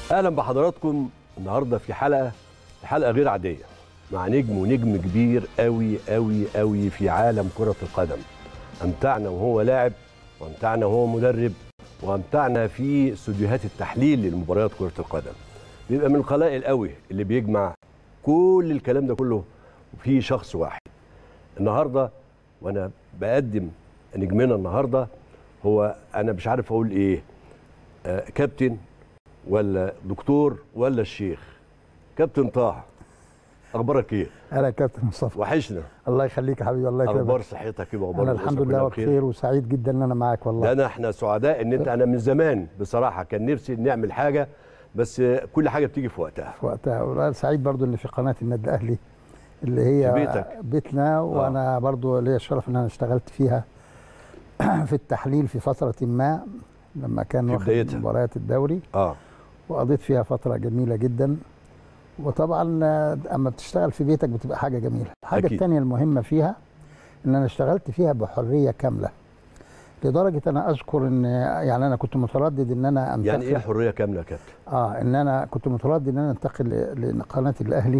اهلا بحضراتكم النهارده في حلقه حلقه غير عاديه مع نجم ونجم كبير قوي قوي قوي في عالم كره القدم امتعنا وهو لاعب وامتعنا وهو مدرب وامتعنا في استوديوهات التحليل للمباريات كره القدم بيبقى من القلائل قوي اللي بيجمع كل الكلام ده كله في شخص واحد النهارده وانا بقدم نجمنا النهارده هو انا مش عارف اقول ايه آه كابتن ولا دكتور ولا الشيخ كابتن طه اخبارك ايه اهلا يا كابتن مصطفى وحشنا الله يخليك يا حبيبي الله يكرمك اخبار صحتك ايه واخبار انا الأسرة الحمد كلها لله بخير؟ بخير وسعيد جدا ان انا معاك ده والله انا احنا سعداء ان انت انا من زمان بصراحه كان نفسي نعمل حاجه بس كل حاجه بتيجي في وقتها في وقتها وانا سعيد برضو اللي في قناه النادي الاهلي اللي هي في بيتك. بيتنا وانا برضو ليا الشرف ان انا اشتغلت فيها في التحليل في فتره ما لما كان في واخد بدايتها. مباريات الدوري اه وقضيت فيها فتره جميله جدا وطبعا آه، اما بتشتغل في بيتك بتبقى حاجه جميله الحاجه أكيد. الثانيه المهمه فيها ان انا اشتغلت فيها بحريه كامله لدرجه انا اذكر ان يعني انا كنت متردد ان انا انتقل يعني ايه حريه كامله يا كابتن اه ان انا كنت متردد ان انا انتقل ل- لقناه الاهلي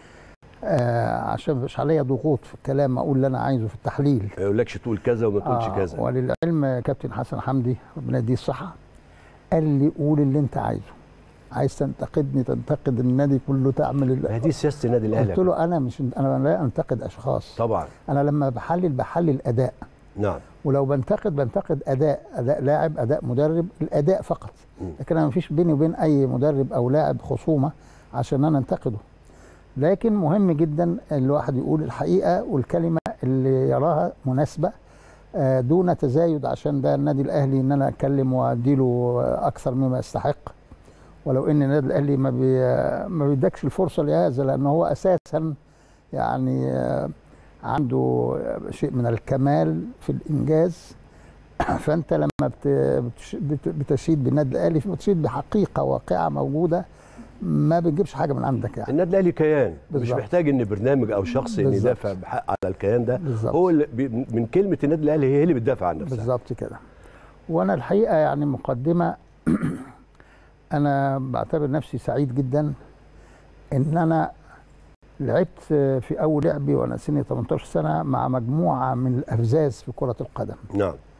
آه عشان مش عليا ضغوط في الكلام اقول اللي انا عايزه في التحليل ما يقولكش تقول كذا وما تقولش كذا وللعلم كابتن حسن حمدي ربنا يديه الصحه قال لي قول اللي انت عايزه عايز تنتقدني تنتقد النادي كله تعمل ال- ما هي دي سياسه النادي الاهلي قلت له انا مش انا لا انتقد اشخاص طبعا انا لما بحلل بحلل اداء نعم ولو بنتقد بنتقد اداء اداء لاعب اداء مدرب الاداء فقط مم. لكن انا مفيش بيني وبين اي مدرب او لاعب خصومه عشان انا انتقده لكن مهم جدا الواحد يقول الحقيقه والكلمه اللي يراها مناسبه آه، دون تزايد عشان ده النادي الاهلي ان انا اتكلم واديله اكثر مما يستحق ولو ان النادي الاهلي ما بي ما بيدكش الفرصه لهذا لان هو اساسا يعني آه، عنده شيء من الكمال في الانجاز فانت لما بت- بتش- بت- بتشيد بالنادي الاهلي بتشيد بحقيقه واقعه موجوده ما بتجيبش حاجه من عندك يعني النادي الاهلي كيان مش بالظبط. محتاج ان برنامج او شخص ان بالظبط. يدافع بحق على الكيان ده بالظبط. هو اللي بي من كلمه النادي الاهلي هي اللي بتدافع عن نفسها بالظبط كده وانا الحقيقه يعني مقدمه انا بعتبر نفسي سعيد جدا ان انا لعبت في اول لعبي وانا سني 18 سنه مع مجموعه من الافزاز في كره القدم نعم